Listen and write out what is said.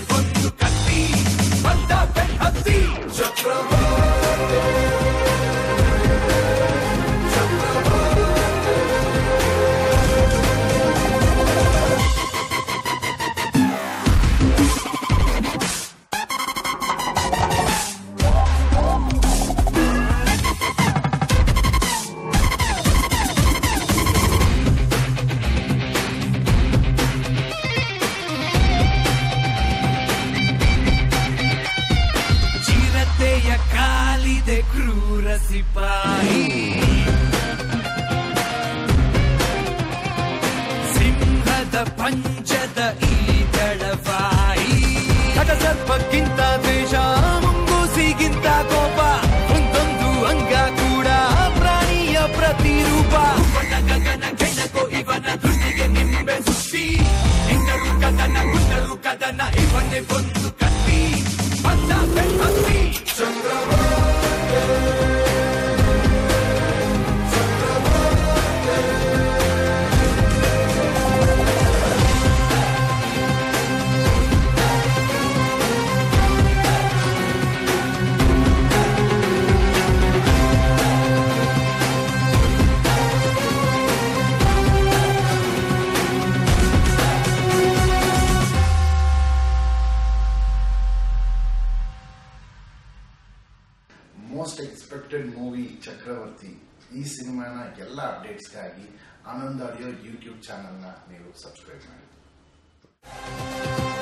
ಒಂದು ಕತ್ತಿ ಬಂದ ಬೆನ್ ಹತ್ತಿ ಚಕ್ರವರ್ತಿ ಚಿರತೆಯ ಕಾಲಿದೆ ಕ್ರೂರ ಸಿಪಾಯಿ ಸಿಂಹದ ಪಂಚದ ಈ ದಳವಾಯಿ ಸರ್ಪಕ್ಕಿಂತ ದ್ವೇಷ ಮುಂಗೂಸಿಗಿಂತ ಕೋಪ ಒಂದೊಂದು ಅಂಗ ಕೂಡ ಪ್ರಾಣಿಯ ಪ್ರತಿರೂಪ ಇವನ ಗಗನ ಕೆಣಕೋ ಇವನ ದೃಷ್ಟಿಗೆ ನಿಂಬೆ ಸುತ್ತಿ ಹೆಂಗರು ಕದನ ಗುಂಡರು ಕದನ ಇವನೇ ಒಂದು ಕತ್ತಿ ಬಂದ ಬೆನ್ನತ್ತಿ ಮೋಸ್ಟ್ ಎಕ್ಸ್ಪೆಕ್ಟೆಡ್ ಮೂವಿ ಚಕ್ರವರ್ತಿ ಈ ಸಿನಿಮಾನ ಎಲ್ಲ ಅಪ್ಡೇಟ್ಸ್ಗಾಗಿ ಆನಂದ್ ಆಡಿಯೋ ಯೂಟ್ಯೂಬ್ ಚಾನೆಲ್ನ ನೀವು ಸಬ್ಸ್ಕ್ರೈಬ್ ಮಾಡಿ